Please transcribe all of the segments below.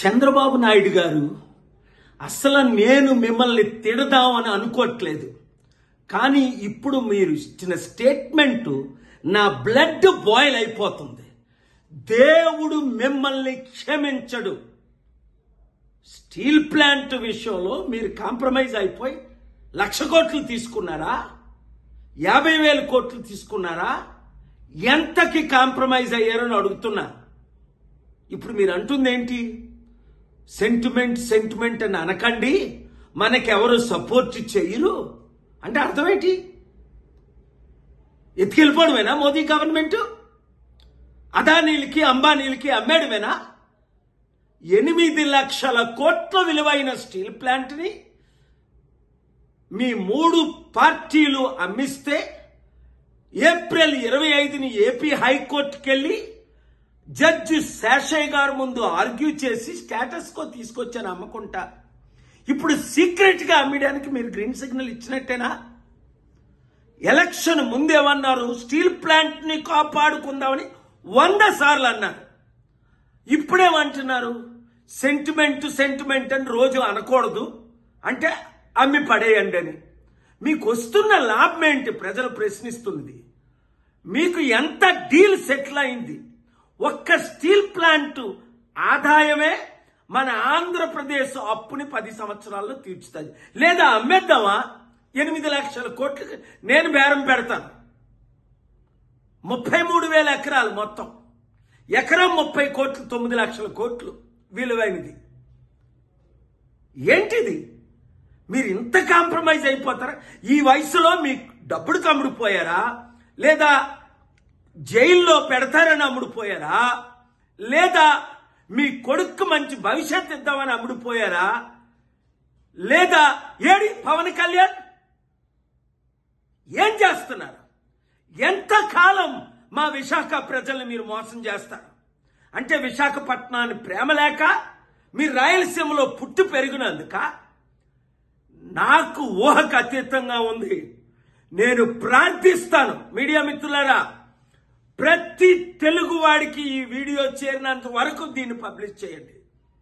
చంద్రబాబు నాయుడు గారు అసలు నేను మిమ్మల్ని తిడదామని అనుకోవట్లేదు కానీ ఇప్పుడు మీరు ఇచ్చిన స్టేట్మెంట్ నా బ్లడ్ బాయిల్ అయిపోతుంది దేవుడు మిమ్మల్ని క్షమించడు స్టీల్ ప్లాంట్ విషయంలో మీరు కాంప్రమైజ్ అయిపోయి లక్ష కోట్లు తీసుకున్నారా యాభై వేల కోట్లు తీసుకున్నారా ఎంతకి కాంప్రమైజ్ అయ్యారని అడుగుతున్నా ఇప్పుడు మీరు అంటుంది ఏంటి సెంటిమెంట్ సెంటిమెంట్ అని అనకండి మనకెవరు సపోర్ట్ చేయరు అంటే అర్థమేంటి ఎత్తుకెళ్ళిపోవడమేనా మోదీ గవర్నమెంట్ అదానీలకి అంబానీలకి అమ్మేయడమేనా ఎనిమిది లక్షల కోట్ల విలువైన స్టీల్ ప్లాంట్ని మీ మూడు పార్టీలు అమ్మిస్తే ఏప్రిల్ ఇరవై ఐదుని ఏపీ హైకోర్టుకి వెళ్ళి జడ్జి శేషయ్య గారు ముందు ఆర్గ్యూ చేసి స్టేటస్ కో తీసుకొచ్చాను అమ్మకుంటా ఇప్పుడు సీక్రెట్ గా అమ్మడానికి మీరు గ్రీన్ సిగ్నల్ ఇచ్చినట్టేనా ఎలక్షన్ ముందేమన్నారు స్టీల్ ప్లాంట్ ని కాపాడుకుందామని వంద సార్లు అన్నారు ఇప్పుడేమంటున్నారు సెంటిమెంట్ సెంటిమెంట్ అని రోజు అనకూడదు అంటే అమ్మి పడేయండి అని మీకు వస్తున్న లాభం ఏంటి ప్రజలు ప్రశ్నిస్తుంది మీకు ఎంత డీల్ సెటిల్ అయింది ఒక్క స్టీల్ ప్లాంట్ ఆదాయమే మన ఆంధ్రప్రదేశ్ అప్పుని పది సంవత్సరాల్లో తీర్చుతుంది లేదా అమ్మేద్దామా ఎనిమిది లక్షల కోట్లు నేను బేరం పెడతాను ముప్పై మూడు వేల ఎకరాలు మొత్తం ఎకరం ముప్పై కోట్లు తొమ్మిది లక్షల కోట్లు విలువైనది ఏంటిది మీరు ఇంత కాంప్రమైజ్ అయిపోతారా ఈ వయసులో మీ డబ్బుడు కమ్ముడుపోయారా లేదా జైల్లో పెడతారని అమ్ముడుపోయారా లేదా మీ కొడుకు మంచి భవిష్యత్ ఇద్దామని అమ్ముడుపోయారా లేదా ఏడి పవన్ కళ్యాణ్ ఏం చేస్తున్నారు ఎంతకాలం మా విశాఖ ప్రజల్ని మీరు మోసం చేస్తారు అంటే విశాఖపట్నాన్ని ప్రేమ లేక మీరు రాయలసీమలో పుట్టి పెరిగినందుక నాకు ఊహకు అతీతంగా ఉంది నేను ప్రార్థిస్తాను మీడియా మిత్రులారా ప్రతి తెలుగు వాడికి ఈ వీడియో చేరినంత వరకు దీన్ని పబ్లిష్ చేయండి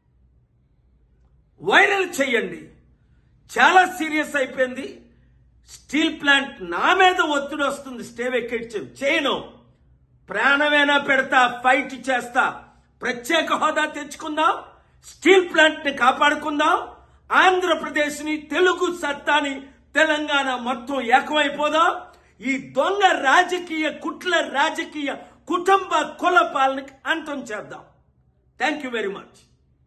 వైరల్ చేయండి చాలా సీరియస్ అయిపోయింది స్టీల్ ప్లాంట్ నా మీద ఒత్తిడి వస్తుంది స్టే వెకెట్ చేయను ప్రాణమైనా పెడతా ఫైట్ చేస్తా ప్రత్యేక హోదా తెచ్చుకుందాం స్టీల్ ప్లాంట్ ని కాపాడుకుందాం ఆంధ్రప్రదేశ్ ని తెలుగు సత్తాని తెలంగాణ మొత్తం ఏకమైపోదాం ఈ దొంగ రాజకీయ కుట్ల రాజకీయ కుటుంబ కుల పాలనకి అంతం చేద్దాం థ్యాంక్ యూ వెరీ మచ్